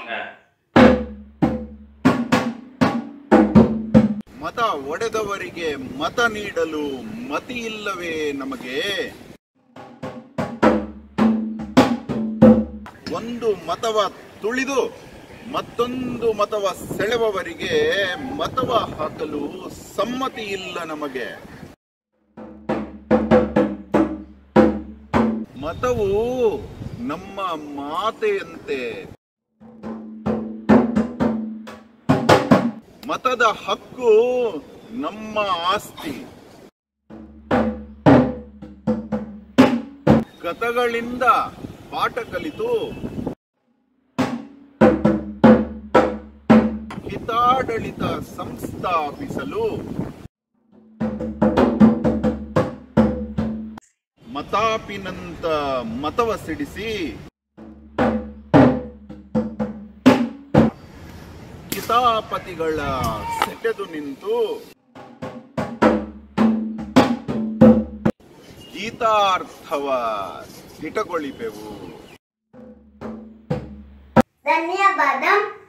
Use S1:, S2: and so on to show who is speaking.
S1: ಹಾ.
S2: ಮತ ಒಡೆದವರಿಗೆ ಮತ ನೀಡಲು ಮತಿ ಇಲ್ಲವೇ ನಮಗೆ ಒಂದು ಮತವ ತುಳಿದು ಮತ್ತೊಂದು ಮತವ ಸೆಳೆವವರಿಗೆ ಮತವ ಹಾಕಲು ಸಮ್ಮತಿ ಇಲ್ಲ ನಮಗೆ ಮತವು ನಮ್ಮ ಮಾತೆಯಂತೆ ಮತದ ಹಕ್ಕು ನಮ್ಮ ಆಸ್ತಿ ಗತಗಳಿಂದ ಪಾಠ ಕಲಿತು ಹಿತಾಡಳಿತ ಸಂಸ್ಥಾಪಿಸಲು ಮತಾಪಿನಂತ ಮತವ ಸಿಡಿಸಿ ಕಿತಾಪತಿಗಳ ಸೆಟೆದು ನಿಂತು ಗೀತಾರ್ಥವ ಹಿಟಗೊಳಿಪೆವು
S3: ಧನ್ಯವಾದ